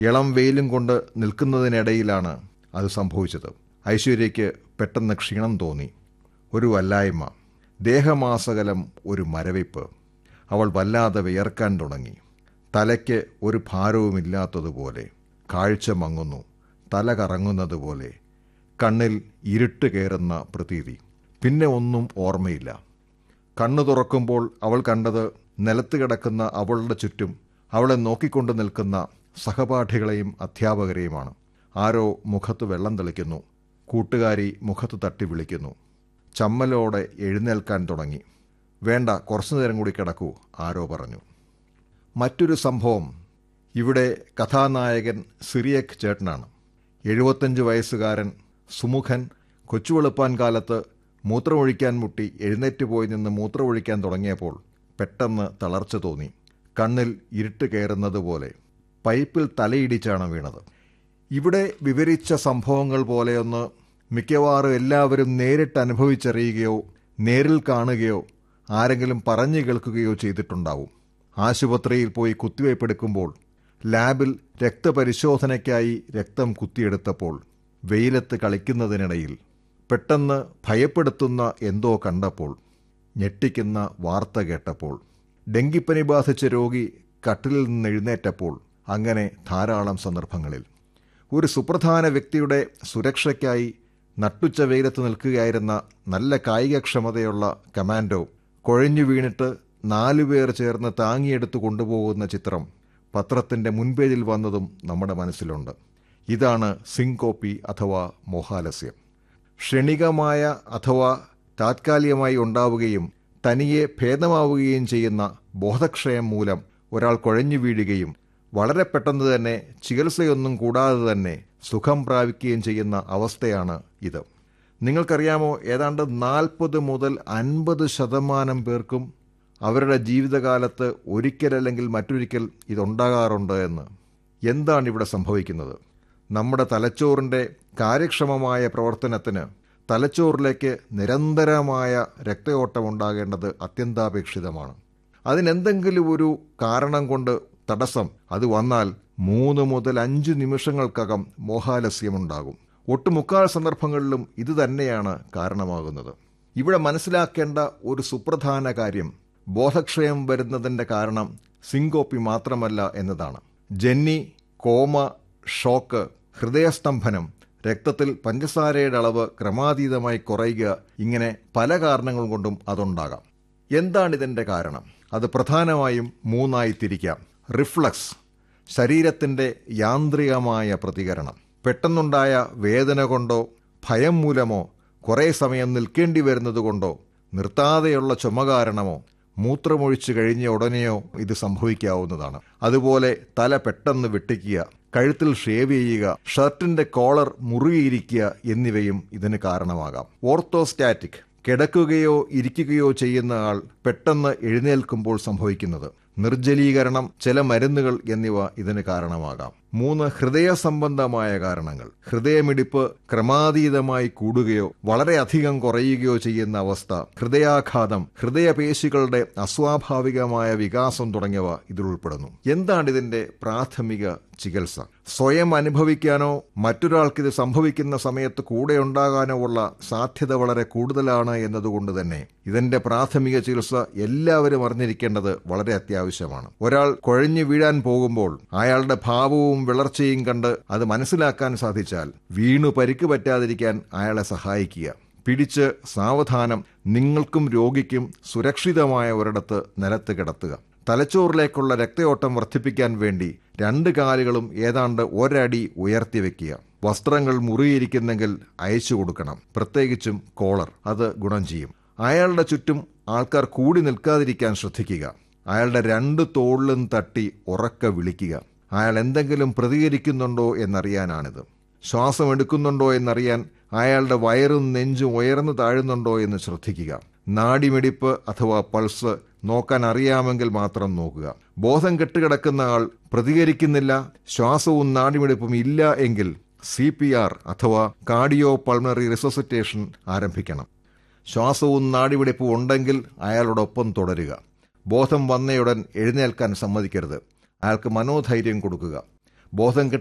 ഇളം വെയിലും കൊണ്ട് നിൽക്കുന്നതിനിടയിലാണ് അത് സംഭവിച്ചത് ഐശ്വര്യയ്ക്ക് പെട്ടെന്ന് ക്ഷീണം തോന്നി ഒരു വല്ലായ്മ ദേഹമാസകലം ഒരു മരവിപ്പ് അവൾ വല്ലാതെ വിയർക്കാൻ തുടങ്ങി തലയ്ക്ക് ഒരു ഭാരവുമില്ലാത്തതുപോലെ കാഴ്ച മങ്ങുന്നു തല കറങ്ങുന്നതുപോലെ കണ്ണിൽ ഇരുട്ട് കയറുന്ന പ്രതീതി പിന്നെ ഒന്നും ഓർമ്മയില്ല കണ്ണു തുറക്കുമ്പോൾ അവൾ കണ്ടത് നിലത്ത് കിടക്കുന്ന അവളുടെ ചുറ്റും അവളെ നോക്കിക്കൊണ്ട് നിൽക്കുന്ന സഹപാഠികളെയും അധ്യാപകരെയുമാണ് ആരോ മുഖത്ത് വെള്ളം തെളിക്കുന്നു കൂട്ടുകാരി മുഖത്ത് തട്ടി വിളിക്കുന്നു ചമ്മലോടെ എഴുന്നേൽക്കാൻ തുടങ്ങി വേണ്ട കുറച്ചു നേരം കൂടി കിടക്കൂ ആരോ പറഞ്ഞു മറ്റൊരു സംഭവം ഇവിടെ കഥാനായകൻ സിറിയക് ചേട്ടനാണ് എഴുപത്തഞ്ച് വയസ്സുകാരൻ സുമുഖൻ കൊച്ചുവെളുപ്പാൻ കാലത്ത് മൂത്രമൊഴിക്കാൻ മുട്ടി എഴുന്നേറ്റ് പോയി നിന്ന് മൂത്രമൊഴിക്കാൻ തുടങ്ങിയപ്പോൾ പെട്ടെന്ന് തളർച്ച തോന്നി കണ്ണിൽ ഇരുട്ട് കയറുന്നത് പോലെ പൈപ്പിൽ തലയിടിച്ചാണ് വീണത് ഇവിടെ വിവരിച്ച സംഭവങ്ങൾ പോലെയൊന്ന് മിക്കവാറും എല്ലാവരും നേരിട്ട് അനുഭവിച്ചറിയുകയോ നേരിൽ കാണുകയോ ആരെങ്കിലും പറഞ്ഞു കേൾക്കുകയോ ചെയ്തിട്ടുണ്ടാവും ആശുപത്രിയിൽ പോയി കുത്തിവയ്പ്പെടുക്കുമ്പോൾ ലാബിൽ രക്തപരിശോധനയ്ക്കായി രക്തം കുത്തിയെടുത്തപ്പോൾ വെയിലത്ത് കളിക്കുന്നതിനിടയിൽ പെട്ടെന്ന് ഭയപ്പെടുത്തുന്ന എന്തോ കണ്ടപ്പോൾ ഞെട്ടിക്കുന്ന വാർത്ത കേട്ടപ്പോൾ ഡെങ്കിപ്പനി ബാധിച്ച രോഗി കട്ടിലിൽ നിന്ന് എഴുന്നേറ്റപ്പോൾ അങ്ങനെ ധാരാളം സന്ദർഭങ്ങളിൽ ഒരു സുപ്രധാന വ്യക്തിയുടെ സുരക്ഷയ്ക്കായി നട്ടുച്ച വെയിലത്ത് നിൽക്കുകയായിരുന്ന നല്ല കായികക്ഷമതയുള്ള കമാൻഡോ കുഴഞ്ഞു വീണിട്ട് നാലുപേർ ചേർന്ന് താങ്ങിയെടുത്ത് കൊണ്ടുപോകുന്ന ചിത്രം പത്രത്തിന്റെ മുൻപേജിൽ വന്നതും നമ്മുടെ മനസ്സിലുണ്ട് ഇതാണ് സിങ്കോപ്പി അഥവാ മോഹാലസ്യം ക്ഷണികമായ അഥവാ താത്കാലികമായി ഉണ്ടാവുകയും തനിയെ ഭേദമാവുകയും ചെയ്യുന്ന ബോധക്ഷയം മൂലം ഒരാൾ കുഴഞ്ഞു വീഴുകയും വളരെ പെട്ടെന്ന് തന്നെ ചികിത്സയൊന്നും കൂടാതെ തന്നെ സുഖം പ്രാപിക്കുകയും ചെയ്യുന്ന അവസ്ഥയാണ് ഇത് നിങ്ങൾക്കറിയാമോ ഏതാണ്ട് നാൽപ്പത് മുതൽ അൻപത് ശതമാനം പേർക്കും അവരുടെ ജീവിതകാലത്ത് ഒരിക്കലല്ലെങ്കിൽ മറ്റൊരിക്കൽ ഇതുണ്ടാകാറുണ്ട് എന്ന് എന്താണ് ഇവിടെ സംഭവിക്കുന്നത് നമ്മുടെ തലച്ചോറിൻ്റെ കാര്യക്ഷമമായ പ്രവർത്തനത്തിന് തലച്ചോറിലേക്ക് നിരന്തരമായ രക്തയോട്ടം ഉണ്ടാകേണ്ടത് അത്യന്താപേക്ഷിതമാണ് അതിനെന്തെങ്കിലും ഒരു കാരണം കൊണ്ട് തടസ്സം അത് വന്നാൽ മൂന്ന് മുതൽ അഞ്ച് നിമിഷങ്ങൾക്കകം മോഹാലസ്യമുണ്ടാകും ഒട്ടുമുക്കാൽ സന്ദർഭങ്ങളിലും ഇത് തന്നെയാണ് കാരണമാകുന്നത് ഇവിടെ മനസ്സിലാക്കേണ്ട ഒരു സുപ്രധാന കാര്യം ബോധക്ഷയം വരുന്നതിന്റെ കാരണം സിങ്കോപ്പി മാത്രമല്ല എന്നതാണ് ജന്നി കോമ ഷോക്ക് ഹൃദയസ്തംഭനം രക്തത്തിൽ പഞ്ചസാരയുടെ അളവ് ക്രമാതീതമായി കുറയുക ഇങ്ങനെ പല കാരണങ്ങൾ കൊണ്ടും അതുണ്ടാകാം എന്താണ് ഇതിന്റെ കാരണം അത് പ്രധാനമായും മൂന്നായി തിരിക്കാം റിഫ്ലക്സ് ശരീരത്തിന്റെ യാന്ത്രികമായ പ്രതികരണം പെട്ടെന്നുണ്ടായ വേദന കൊണ്ടോ ഭയം മൂലമോ കുറേ സമയം നിൽക്കേണ്ടി വരുന്നതുകൊണ്ടോ നിർത്താതെയുള്ള ചുമ കാരണമോ മൂത്രമൊഴിച്ചു കഴിഞ്ഞ ഉടനെയോ ഇത് സംഭവിക്കാവുന്നതാണ് അതുപോലെ തല പെട്ടെന്ന് വെട്ടിക്കുക കഴുത്തിൽ ഷേവ് ചെയ്യുക ഷർട്ടിന്റെ കോളർ മുറുകിയിരിക്കുക എന്നിവയും ഇതിന് കാരണമാകാം ഓർത്തോസ്റ്റാറ്റിക് കിടക്കുകയോ ഇരിക്കുകയോ ചെയ്യുന്ന ആൾ പെട്ടെന്ന് എഴുന്നേൽക്കുമ്പോൾ സംഭവിക്കുന്നത് നിർജ്ജലീകരണം ചില മരുന്നുകൾ എന്നിവ ഇതിന് കാരണമാകാം മൂന്ന് ഹൃദയ സംബന്ധമായ കാരണങ്ങൾ ഹൃദയമിടിപ്പ് ക്രമാതീതമായി കൂടുകയോ വളരെയധികം കുറയുകയോ ചെയ്യുന്ന അവസ്ഥ ഹൃദയാഘാതം ഹൃദയപേശികളുടെ അസ്വാഭാവികമായ വികാസം തുടങ്ങിയവ ഇതിൽ ഉൾപ്പെടുന്നു എന്താണ് ഇതിന്റെ പ്രാഥമിക ചികിത്സ സ്വയം അനുഭവിക്കാനോ മറ്റൊരാൾക്ക് ഇത് സംഭവിക്കുന്ന സമയത്ത് കൂടെ ഉണ്ടാകാനോ ഉള്ള സാധ്യത വളരെ കൂടുതലാണ് എന്നതുകൊണ്ട് തന്നെ ഇതിന്റെ പ്രാഥമിക ചികിത്സ എല്ലാവരും അറിഞ്ഞിരിക്കേണ്ടത് വളരെ അത്യാവശ്യമാണ് ഒരാൾ കുഴഞ്ഞു വീഴാൻ പോകുമ്പോൾ അയാളുടെ ഭാവവും വിളർച്ചയും കണ്ട് അത് മനസ്സിലാക്കാൻ സാധിച്ചാൽ വീണു പരിക്ക് പറ്റാതിരിക്കാൻ അയാളെ സഹായിക്കുക പിടിച്ച് സാവധാനം നിങ്ങൾക്കും രോഗിക്കും സുരക്ഷിതമായ ഒരിടത്ത് നിലത്ത് കിടത്തുക തലച്ചോറിലേക്കുള്ള രക്തയോട്ടം വർദ്ധിപ്പിക്കാൻ വേണ്ടി രണ്ട് കാലുകളും ഏതാണ്ട് ഒരടി ഉയർത്തി വെക്കുക വസ്ത്രങ്ങൾ മുറിയിരിക്കുന്നെങ്കിൽ അയച്ചു കൊടുക്കണം പ്രത്യേകിച്ചും കോളർ അത് ഗുണം ചെയ്യും അയാളുടെ ചുറ്റും ആൾക്കാർ കൂടി നിൽക്കാതിരിക്കാൻ ശ്രദ്ധിക്കുക അയാളുടെ രണ്ട് തോളിലും തട്ടി ഉറക്ക വിളിക്കുക അയാൾ എന്തെങ്കിലും പ്രതികരിക്കുന്നുണ്ടോ എന്നറിയാനാണിത് ശ്വാസം എടുക്കുന്നുണ്ടോ എന്നറിയാൻ അയാളുടെ വയറും നെഞ്ചും ഉയർന്നു താഴുന്നുണ്ടോ എന്ന് ശ്രദ്ധിക്കുക നാടിമിടിപ്പ് അഥവാ പൾസ് നോക്കാൻ അറിയാമെങ്കിൽ മാത്രം നോക്കുക ബോധം കെട്ടുകിടക്കുന്ന ആൾ പ്രതികരിക്കുന്നില്ല ശ്വാസവും നാടിമിടിപ്പും ഇല്ല എങ്കിൽ സി പി ആർ അഥവാ കാർഡിയോ പൾമണറി റിസസിറ്റേഷൻ ആരംഭിക്കണം ശ്വാസവും നാടിമിടിപ്പും ഉണ്ടെങ്കിൽ അയാളോടൊപ്പം തുടരുക ബോധം വന്നയുടൻ എഴുന്നേൽക്കാൻ സമ്മതിക്കരുത് അയാൾക്ക് മനോധൈര്യം കൊടുക്കുക ബോധം